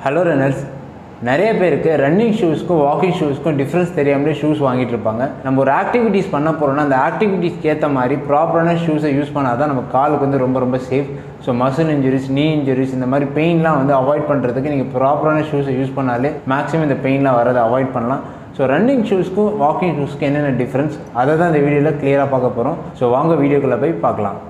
hello runners நிறைய பேருக்கு running ஷூஸ்க்கும் வாக்கிங் ஷூஸ்க்கும் டிஃப்ரென்ஸ் தெரியாமலே ஷூஸ் வாங்கிட்டு இருப்பாங்க நம்ம ஒரு ஆக்டிவிட்டீஸ் பண்ண போகிறோம்னா அந்த ஆக்டிவிட்டீஸ்க்கு ஏற்ற மாதிரி ப்ராப்பரான ஷூஸை யூஸ் பண்ணால் தான் நம்ம காலுக்கு வந்து ரொம்ப ரொம்ப safe so muscle injuries knee injuries இந்த மாதிரி பெயின்லாம் வந்து அவாய்ட் பண்ணுறதுக்கு நீங்கள் ப்ராப்பரான ஷூஸை யூஸ் பண்ணாலே மேக்ஸிமம் இந்த பெயின்லாம் வரதை அவாய்ட் பண்ணலாம் ஸோ ரன்னிங் ஷூஸ்க்கும் வாக்கிங் ஷூஸ்க்கும் என்னென்ன டிஃப்ரென்ஸ் அதை தான் இந்த வீடியோவில் கிளியராக பார்க்க போகிறோம் ஸோ வாங்க வீடியோக்குள்ளே போய் பார்க்கலாம்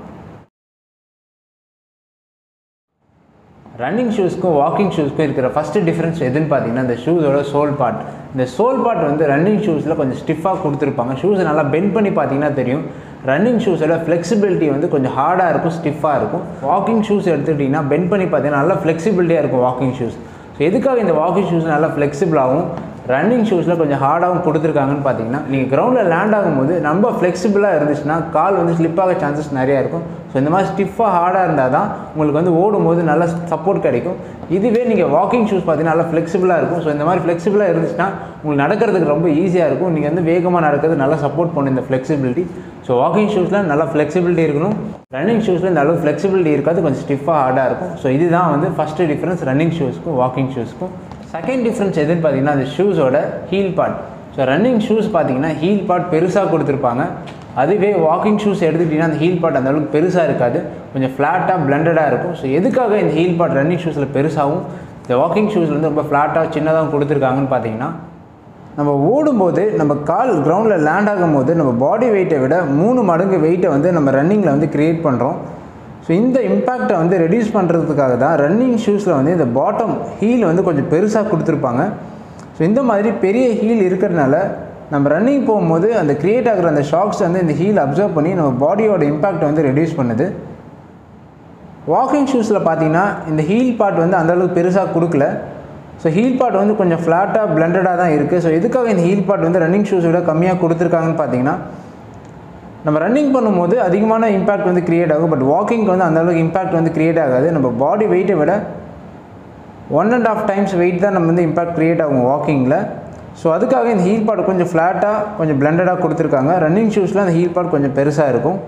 ரன்னிங் ஷூஸ்க்கும் வாக்கிங் ஷூஸ்க்கும் இருக்கிற ஃபஸ்ட்டு டிஃப்ரென்ஸ் எதுன்னு பார்த்தீங்கன்னா இந்த ஷூஸோட சோல் பார்ட் இந்த சோல் பார்ட் வந்து ரன்னிங் ஷூஸில் கொஞ்சம் ஸ்டிஃபாக கொடுத்துருப்பாங்க ஷூஸை நல்லா பெண்ட் பண்ணி பார்த்தீங்கன்னா தெரியும் ரன்னிங் ஷூஸோட ஃப்ளெக்சிபிலிட்டி வந்து கொஞ்சம் ஹார்டாக இருக்கும் ஸ்டிஃபாக இருக்கும் வாக்கிங் ஷூஸ் எடுத்துக்கிட்டிங்கன்னா பெண்ட் பண்ணி பார்த்தீங்கன்னா நல்லா ஃப்ளெக்சிபிலிட்டியாக இருக்கும் வாக்கிங் ஷூஸ் ஸோ எதுக்காக இந்த வாக்கிங் ஷூஸ் நல்லா ஃப்ளெக்சிபிளாகவும் ரன்னிங் ஷூஸில் கொஞ்சம் ஹார்டாகவும் கொடுத்துருக்காங்கன்னு பார்த்தீங்கன்னா நீங்கள் கிரவுண்டில் லேண்ட் ஆகும்போது ரொம்ப ஃப்ளெக்சிபிளாக இருந்துச்சுன்னா கால் வந்து ஸ்லிப் ஆக சான்சஸ் நிறையா இருக்கும் ஸோ இந்த மாதிரி ஸ்டிஃபாக ஹார்டாக இருந்தால் தான் உங்களுக்கு வந்து ஓடும்போது நல்ல சப்போர்ட் கிடைக்கும் இதுவே நீங்கள் வாக்கிங் ஷூஸ் பார்த்தீங்கன்னா நல்லா ஃப்ளெக்சிபிளாக இருக்கும் ஸோ இந்த மாதிரி ஃப்ளெக்சிபிளாக இருந்துச்சுன்னா உங்களுக்கு நடக்கிறதுக்கு ரொம்ப ஈஸியாக இருக்கும் நீங்கள் வந்து வேகமாக நடக்கிறது நல்லா சப்போர்ட் பண்ணும் இந்த ஃப்ளெக்சிபிலிட்டி ஸோ வாக்கிங் ஷூஸில் நல்லா ஃப்ளெக்சிபிலிட்டி இருக்கணும் ரன்னிங் ஷூஸில் இந்த அளவு ஃப்ளெக்சிபிலிட்டி இருக்காது கொஞ்சம் ஸ்டிஃபாக ஹார்டாக இருக்கும் ஸோ இதுதான் வந்து ஃபஸ்ட்டு டிஃப்ரென்ஸ் ரன்னிங் ஷூஸ்க்கும் வாக்கிங் ஷூஸ்க்கும் செகண்ட் டிஃப்ரென்ஸ் எதுன்னு பார்த்தீங்கன்னா அந்த ஷூஸோட heel part so running shoes பார்த்தீங்கன்னா ஹீல் பார்ட் பெருசாக கொடுத்துருப்பாங்க அதுவே வாக்கிங் ஷூஸ் எடுத்துக்கிட்டிங்கன்னா அந்த ஹீல் பார்ட் அந்த அளவுக்கு பெருசாக இருக்காது கொஞ்சம் ஃப்ளாட்டாக பிளண்டடாக இருக்கும் ஸோ எதுக்காக இந்த ஹீல் பார்ட் ரன்னிங் ஷூஸில் பெருசாகவும் இந்த வாக்கிங் ஷூஸில் வந்து ரொம்ப ஃப்ளாட்டாக சின்னதாகவும் கொடுத்துருக்காங்கன்னு பார்த்தீங்கன்னா நம்ம ஓடும்போது நம்ம கால் கிரவுண்டில் லேண்ட் ஆகும்போது நம்ம பாடி வெயிட்டை விட மூணு மடங்கு வெயிட்டை வந்து நம்ம ரன்னிங்கில் வந்து க்ரியேட் பண்ணுறோம் ஸோ இந்த இம்பேக்டை வந்து ரெடியூஸ் பண்ணுறதுக்காக தான் ரன்னிங் ஷூஸில் வந்து இந்த பாட்டம் ஹீல் வந்து கொஞ்சம் பெருசாக கொடுத்துருப்பாங்க ஸோ இந்த மாதிரி பெரிய ஹீல் இருக்கிறதுனால நம்ம ரன்னிங் போகும்போது அந்த க்ரியேட் ஆகிற அந்த ஷாக்ஸ் வந்து இந்த ஹீல் அப்சர்வ் பண்ணி நம்ம பாடியோட இம்பேக்டை வந்து ரெடியூஸ் பண்ணுது வாக்கிங் ஷூஸில் பார்த்தீங்கன்னா இந்த ஹீல் பார்ட் வந்து அந்தளவுக்கு பெருசாக கொடுக்கல ஸோ ஹீல் பார்ட் வந்து கொஞ்சம் ஃப்ளாட்டாக பிளண்டடாக தான் இருக்குது ஸோ எதுக்காக இந்த ஹீல் பார்ட் வந்து ரன்னிங் ஷூஸ் விட கம்மியாக கொடுத்துருக்காங்கன்னு பார்த்தீங்கன்னா நம்ம ரன்னிங் பண்ணும்போது அதிகமான இம்பேக்ட் வந்து க்ரியேட் ஆகும் பட் வாக்கிங்க்கு வந்து அந்தளவுக்கு இம்பேக்ட் வந்து க்ரியேட் ஆகாது நம்ம பாடி வெயிட்டை விட one and half times weight தான் நம்ம வந்து இம்பேக்ட் க்ரியேட் ஆகும் வாக்கிங்கில் ஸோ அதுக்காக இந்த ஹீல் பார்ட் கொஞ்சம் ஃப்ளாட்டாக கொஞ்சம் பிளண்டடாக கொடுத்துருக்காங்க ரன்னிங் ஷூஸில் அந்த ஹீல் பார்ட் கொஞ்சம் பெருசாக இருக்கும்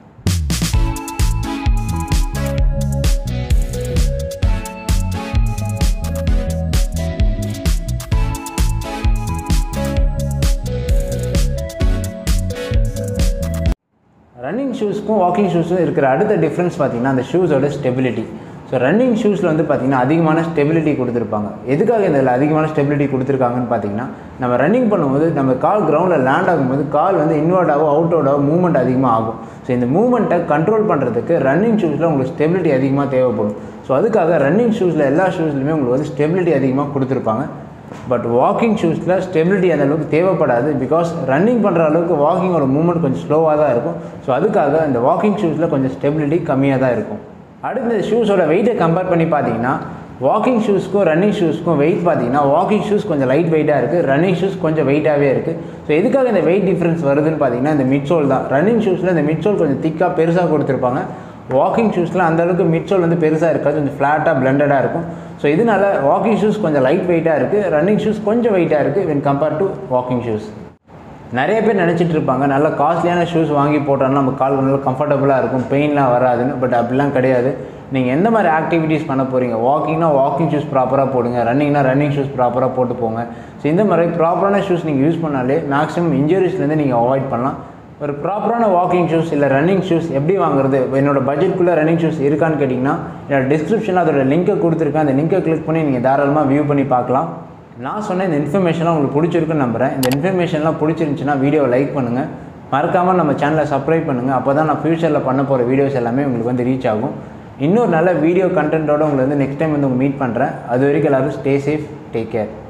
ரன்னிங் ஷூஸ்க்கும் வாக்கிங் ஷூஸும் இருக்கிற அடுத்த டிஃப்ரென்ஸ் பார்த்தீங்கன்னா அந்த ஷூஸோட ஸ்டெபிலிட்டி ஸோ ரன்னிங் ஷூஸில் வந்து பார்த்திங்கன்னா அதிகமான ஸ்டெபிலிட்டி கொடுத்துருப்பாங்க எதுக்காக இதில் அதிகமான ஸ்டெபிலிட்டி கொடுத்துருக்காங்கன்னு பார்த்தீங்கன்னா நம்ம ரன்னிங் பண்ணும்போது நம்ம கால் கிரவுண்டில் லேண்ட் ஆகும்போது கால் வந்து இன்வெர்ட் ஆகும் அவுட் அவுட் ஆகும் மூவ்மெண்ட் அதிகமாக ஆகும் ஸோ இந்த மூவ்மெண்ட்டை கண்ட்ரோல் பண்ணுறதுக்கு ரன்னிங் ஷூஸில் உங்களுக்கு ஸ்டெபிலிட்டி அதிகமாக தேவைப்படும் ஸோ அதுக்காக ரன்னிங் ஷூஸில் எல்லா ஷூஸ்லையுமே உங்களுக்கு வந்து ஸ்டெபிலிட்டி அதிகமாக கொடுத்துருப்பாங்க பட் வாக்கிங் ஷூஸில் ஸ்டெபிலிட்டி அந்த அளவுக்கு தேவைப்படாது பிகாஸ் ரன்னிங் பண்ணுற அளவுக்கு வாக்கிங்கோட மூவ்மெண்ட் கொஞ்சம் ஸ்லோவாக தான் இருக்கும் ஸோ அதுக்காக இந்த வாக்கிங் ஷூஸில் கொஞ்சம் ஸ்டெபிலிட்டி கம்மியாக தான் இருக்கும் அடுத்து இந்த ஷூஸோட வெயிட்டை கம்பேர் பண்ணி பார்த்தீங்கன்னா வாக்கிங் ஷூஸ்க்கும் ரன்னிங் ஷூஸ்க்கும் வெயிட் பார்த்தீங்கன்னா வாக்கிங் ஷூஸ் கொஞ்சம் லைட் வெயிட்டாக இருக்குது ரன்னிங் ஷூஸ் கொஞ்சம் வெயிட்டாகவே இருக்குது ஸோ எதுக்காக இந்த வெயிட் டிஃப்ரென்ஸ் வருதுன்னு பார்த்தீங்கன்னா இந்த மிட்சோல் தான் ரன்னிங் ஷூஸில் இந்த மிட்சோல் கொஞ்சம் திக்காக பெருசாக கொடுத்துருப்பாங்க வாக்கிங் ஷூஸில் அந்தளவுக்கு மிட்சோல் வந்து பெருசாக இருக்காது கொஞ்சம் ஃப்ளாட்டாக பிளண்டடாக இருக்கும் ஸோ இதனால் வாக்கிங் ஷூஸ் கொஞ்சம் லைட் வெயிட்டாக இருக்குது ரன்னிங் ஷூஸ் கொஞ்சம் வெயிட்டாக இருக்குது when compare to walking shoes நிறைய பேர் நினச்சிட்டு இருப்பாங்க நல்ல காஸ்ட்லியான ஷூஸ் வாங்கி போட்டோம்னா நம்ம கால் நல்லா கம்ஃபர்டபுளாக இருக்கும் பெயின்லாம் வராதுன்னு பட் அப்படிலாம் கிடையாது நீங்கள் எந்த மாதிரி ஆக்டிவிட்டீஸ் பண்ண போகிறீங்க வாக்கிங்னா வாக்கிங் ஷூஸ் ப்ராப்பராக போடுங்க ரன்னிங்னா ரன்னிங் ஷூஸ் ப்ராப்பராக போட்டு போங்க ஸோ இந்த மாதிரி ப்ராப்பரான ஷூஸ் நீங்கள் யூஸ் பண்ணாலே மேக்ஸிமம் இன்ஜுரிஸ்லேருந்து நீங்கள் அவாய்ட் பண்ணலாம் ஒரு ப்ராப்பரான வாக்கிங் ஷூஸ் இல்லை ரன்னிங் ஷூஸ் எப்படி வாங்குறது என்னோட பட்ஜெட்குள்ளே ரன்னிங் ஷூஸ் இருக்கான்னு கேட்டிங்கன்னா என்னோட டிஸ்கிரிப்ஷனில் அதோட லிங்க்கை கொடுத்துருக்கேன் அந்த லிங்க்கை கிளிக் பண்ணி நீங்கள் தாராளமாக வியூ பண்ணி பார்க்கலாம் நான் சொன்ன இந்த இன்ஃபர்மேஷன்லாம் உங்களுக்கு பிடிச்சிருக்குன்னு நம்புகிறேன் இந்த இன்ஃபர்மேஷன்லாம் பிடிச்சிருந்துச்சுன்னா வீடியோவை லைக் பண்ணுங்கள் மறக்காமல் நம்ம சேனலை சப்ஸ்கிரைப் பண்ணுங்கள் அப்போ தான் நான் ஃப்யூச்சரில் பண்ண போகிற வீடியோஸ் எல்லாமே உங்களுக்கு வந்து ரீச் ஆகும் இன்னொரு நல்ல வீடியோ கண்டென்ட்டோட உங்களை வந்து நெக்ஸ்ட் டைம் வந்து உங்கள் மீட் பண்ணுறேன் அது வரைக்கும் எல்லோரும் ஸ்டே சேஃப் டேக் கேர்